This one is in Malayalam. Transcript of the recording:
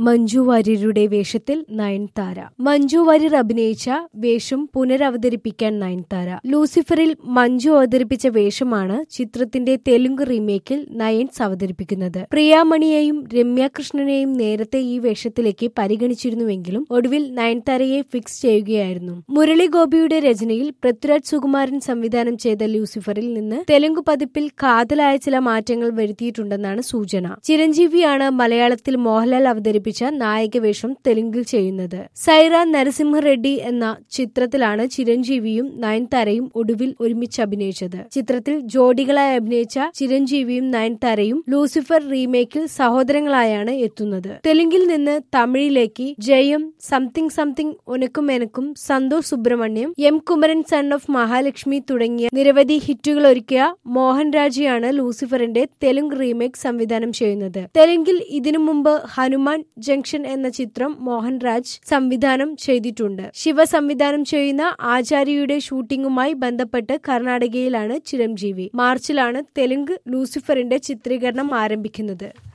മഞ്ജു വാര്യരുടെ വേഷത്തിൽ നയൻതാര മഞ്ജു വാര്യർ അഭിനയിച്ച വേഷം പുനരവതരിപ്പിക്കാൻ നയൻതാര ലൂസിഫറിൽ മഞ്ജു അവതരിപ്പിച്ച വേഷമാണ് ചിത്രത്തിന്റെ തെലുങ്ക് റീമേക്കിൽ നയൻസ് അവതരിപ്പിക്കുന്നത് പ്രിയാമണിയെയും രമ്യ കൃഷ്ണനെയും നേരത്തെ ഈ വേഷത്തിലേക്ക് പരിഗണിച്ചിരുന്നുവെങ്കിലും ഒടുവിൽ നയൻതാരയെ ഫിക്സ് ചെയ്യുകയായിരുന്നു മുരളി ഗോപിയുടെ രചനയിൽ പൃഥ്വിരാജ് സുകുമാരൻ സംവിധാനം ചെയ്ത ലൂസിഫറിൽ നിന്ന് തെലുങ്ക് പതിപ്പിൽ കാതലായ ചില മാറ്റങ്ങൾ വരുത്തിയിട്ടുണ്ടെന്നാണ് സൂചന ചിരഞ്ജീവിയാണ് മലയാളത്തിൽ മോഹൻലാൽ അവതരിപ്പിച്ച നായകവേഷം തെലുങ്കിൽ ചെയ്യുന്നത് സൈറ നരസിംഹ റെഡ്ഡി എന്ന ചിത്രത്തിലാണ് ചിരഞ്ജീവിയും നയൻതാരയും ഒടുവിൽ ഒരുമിച്ച് അഭിനയിച്ചത് ചിത്രത്തിൽ ജോഡികളായി അഭിനയിച്ച ചിരഞ്ജീവിയും നയൻതാരയും ലൂസിഫർ റീമേക്കിൽ സഹോദരങ്ങളായാണ് എത്തുന്നത് തെലുങ്കിൽ നിന്ന് തമിഴിലേക്ക് ജയം സംതിങ് സംതിങ് ഒനക്കും എനക്കും Santhosh Subramaniam M Kumaran son of Mahalakshmi തുടങ്ങിയ നിരവധി ഹിറ്റുകൾ ഒരുക്കിയ മോഹൻ രാജയാണ് ലൂസിഫറിന്റെ തെലുങ്ക് റീമേക്ക് സംവിധാനം ചെയ്യുന്നത് തെലുങ്കിൽ ഇതിനു മുമ്പ് ഹനുമാൻ ജംഗ്ഷൻ എന്ന ചിത്രം മോഹൻരാജ് സംവിധാനം ചെയ്തിട്ടുണ്ട് ശിവ സംവിധാനം ചെയ്യുന്ന ആചാര്യയുടെ ഷൂട്ടിംഗുമായി ബന്ധപ്പെട്ട് കർണാടകയിലാണ് ചിരഞ്ജീവി മാർച്ചിലാണ് തെലുങ്ക് ലൂസിഫറിന്റെ ചിത്രീകരണം ആരംഭിക്കുന്നത്